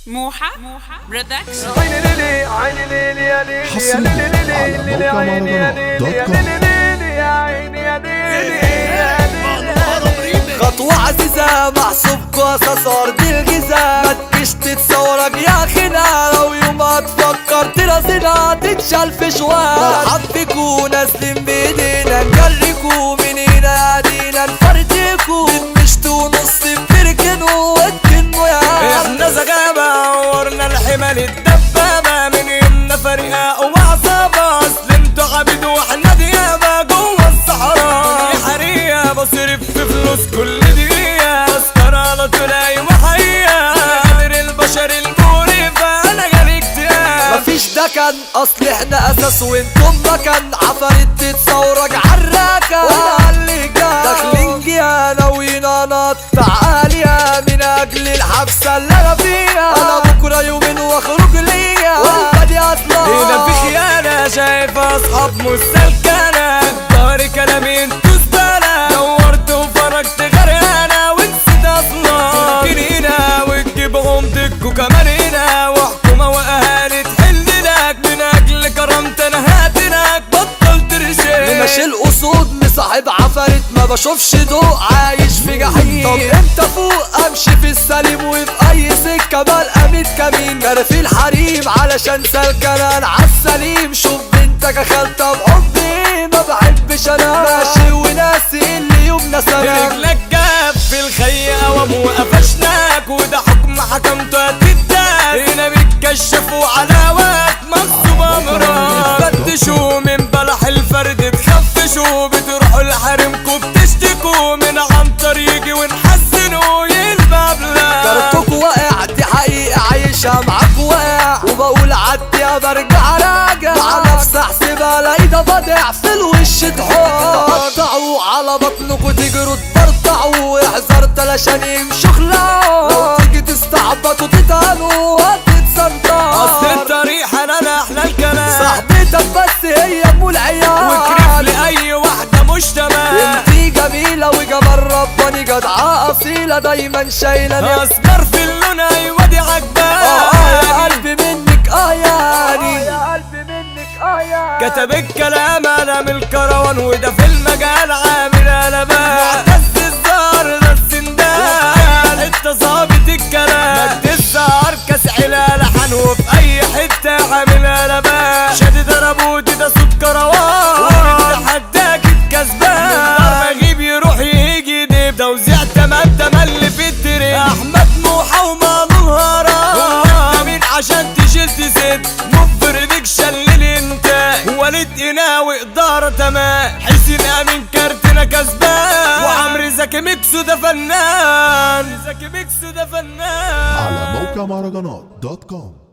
موحة برودكشن عيني ليلي عيني ليلي يا ليلي يا حصرياً ليلي على ليلي موقع يا عيني يا مهرجانات ليلي دوت يا كوم. ليلي ليلي يا عيني يا ليلي يا ليلي خطوة عزيزة محسوب قصص أرض الجيزة ما تجيش تتصورك يا أخينا لو يوم هتفكر تراسينا تتشال في شوال مرحب بيكو نازلين بإيدينا نجريكو من هنا قاعدين نفرتكو بنمشتوا نص بتركنوا وتكنوا يا احنا زغابة ورنا الحمل الدبابة من يمنا فريقة وعصابة اصل انتوا عبيد واحنا ديابة جوه الصحراء يا حرية بصرف في فلوس كل دقيقة اسكر على طول ايوه حقيقة قادر البشر المقرفة انا جالي اكتئاب مفيش دكن اصل احنا اساس وانتم مكان عفاريت تتصورك عالراكة وانا اللي جاي داخلين جيا ناويين انقطع عالية من اجل الحبسة اللي انا فيها انا بكرة يومين واخرج ليا والبادي اطلع هنا في خيانة شايف اصحاب مستلكنة ظهر كلامي انتوا زبالة دورت وفرجت غرقانة ونسيت اصلا هنا وتجيب عمدك وكمان هنا وحكومة واهالي تحل لك من اجل كرامة انا هاتنك بطل ترشي ماشي الاسود مصاحب عفاريت ما بشوفش ضوء عايش في جحيم طب امتى فوق امشي في السليم وفي اي سكه بلقى ميت كمين جرى في الحريم علشان سلكان عالسليم شوف بنتك اخلتها بحبي ما بحبش انا ماشي وناسي اللي يومنا سلام رجلك جاب في الخي قوام وقفشناك وده حكم حكمته هتداس هنا بيتكشفوا على وقت مكتوب امراض فتشوا من بلح الفرد تخفشوا بتروحوا لحرمكوا بتشتكوا من عنتر يجي ونحسنوا يلبى بلا كرتك واقع دي حقيقة عايشة معاك واقع وبقول عدي برجع راجع مع نفسي احسبها الاقي ده بضيع في الوش تحط تقطعوا على بطنكوا تجروا تبرطعوا احذر تلاشان يمشوا خلاعوا لو تيجي تستعبطوا تتهانوا هتتسنطر اصل الطريق حنان احلى الكلام صاحبتك بس هي ام العيال وكرف لاي واحدة مش تمام انتي جميلة وجمال رباني جدعة اصيلة دايما شايلة اسمر في اللون ايوه دي عجباني اه يا قلبي منك اه يعني يا قلبي منك اه يا كتب الكلام انا من الكروان وده في المجال عامل قلبان معتز الزهر ده السندان انت ظابط الكلام مد الزهر كاس علال لحن وفي اي حته عامل قلبان شادد ربوتي ده صوت كروان وبتحداك الكسبان ما اجيب يروح يجي ديب توزيع تمام تملي في التريب احمد موحى ومانو الهرم مين عشان تشيل تسد مفردك شلل انت وليد قناوي اداره تمام حسين امين كارتنا كسبان وعمرو زكي ميكسو ده فنان زكي ميكسو ده فنان على موقع مهرجانات دوت كوم